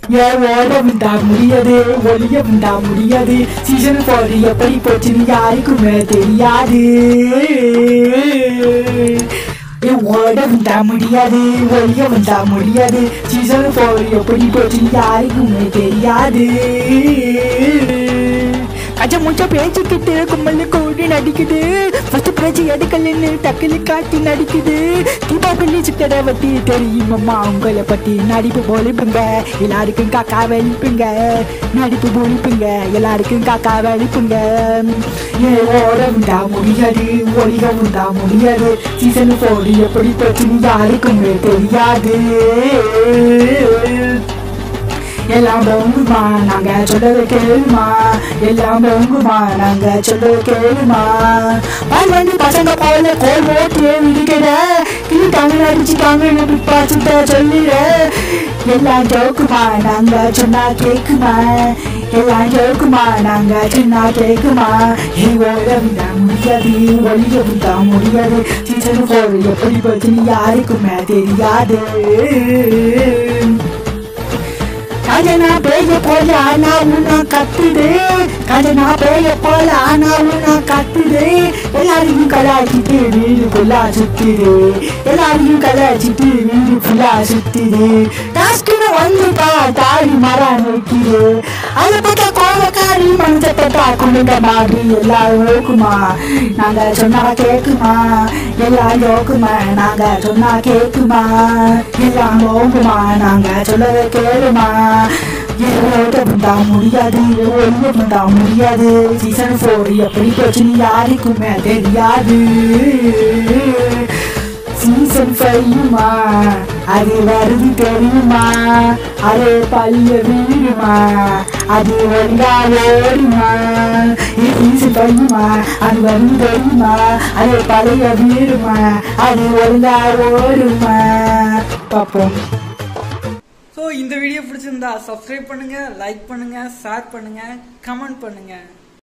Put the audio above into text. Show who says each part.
Speaker 1: ஏன் ஓட வந்தா முடியாது ஒளிய வந்தா முடியாது சீசன் போர் எப்படி போச்சுன்னு யாருக்குமே தெரியாது ஏன் ஓட வந்தா முடியாது ஒளிய வந்தா முடியாது சீசன் போர் எப்படி போச்சுன்னு யாருக்குமே தெரியாது கஜ முச்ச பேச்சுக்கிட்டு கும்பல் கூடி நடிக்குது ஃபர்ஸ்ட் பேச்சு எடுக்கலன்னு டக்குனு காட்டி நடிக்குது தீபாவளி சித்தரை பத்தி தெரியுமம்மா உங்களை பத்தி நடிப்பு பொழிப்புங்க எல்லாருக்கும் காக்கா வெளிப்புங்க நடிப்பு பொழிப்புங்க எல்லாருக்கும் காக்கா வெளிப்புங்க ஏ ஓட உண்டா முடியாது ஒளிக உண்டா முடியாது சீசன் போர் எப்படி போச்சுன்னு யாருக்குமே தெரியாது எல்லாம் பொங்குமா நாங்க சொல்றது கேளுமா எல்லாம் பொங்குமா நாங்க சொல்றது கேளுமா பால் வந்து பசங்க போல கோல் ஓட்டு விடுகிற கிழிட்டாங்க அடிச்சுட்டாங்கன்னு பிப்பா சுத்த சொல்லிட எல்லாம் ஜோக்குமா நாங்க சொன்னா கேக்குமா எல்லாம் ஜோக்குமா நாங்க சொன்னா கேக்குமா ஏ ஓட விட முடியாது ஒளிய விட முடியாது சீசன் போர் எப்படி போச்சுன்னு யாருக்குமே தெரியாது கஜனா பேய போல ஆனா உன்னா கத்துது கஜனா பேய போல ஆனா உன்னா கத்துது எல்லாரையும் கலாச்சிட்டு வீடு ஃபுல்லா சுத்துது எல்லாரையும் கலாச்சிட்டு வீடு ஃபுல்லா சுத்துது டாஸ்க்குன்னு வந்து தாடி மரம் நிற்குது அதை பார்த்தா கோவக்காரி மனசை பார்த்தா குழுங்க மாதிரி எல்லாரும் யோக்குமா நாங்க சொன்னா கேக்குமா எல்லாம் யோக்குமா நாங்க சொன்னா கேக்குமா எல்லாம் யோகுமா நாங்க சொல்லதை கேளுமா ஏழோட பண்ணா முடியாது ஒன்று பண்ணா முடியாது சீசன் ஃபோர் எப்படி போச்சுன்னு யாருக்குமே தெரியாது சீசன் ஃபைவ்மா அது வருது தெரியுமா அது பல்ல வீடுமா அது ஒழுங்கா ஓடுமா சீசன் ஃபைவ்மா அது வருது தெரியுமா அது பழைய வீடுமா அது ஒழுங்கா ஓடுமா பார்ப்போம்
Speaker 2: ஸோ இந்த வீடியோ பிடிச்சிருந்தா சப்ஸ்கிரைப் பண்ணுங்க லைக் பண்ணுங்க ஷேர் பண்ணுங்க கமெண்ட் பண்ணுங்க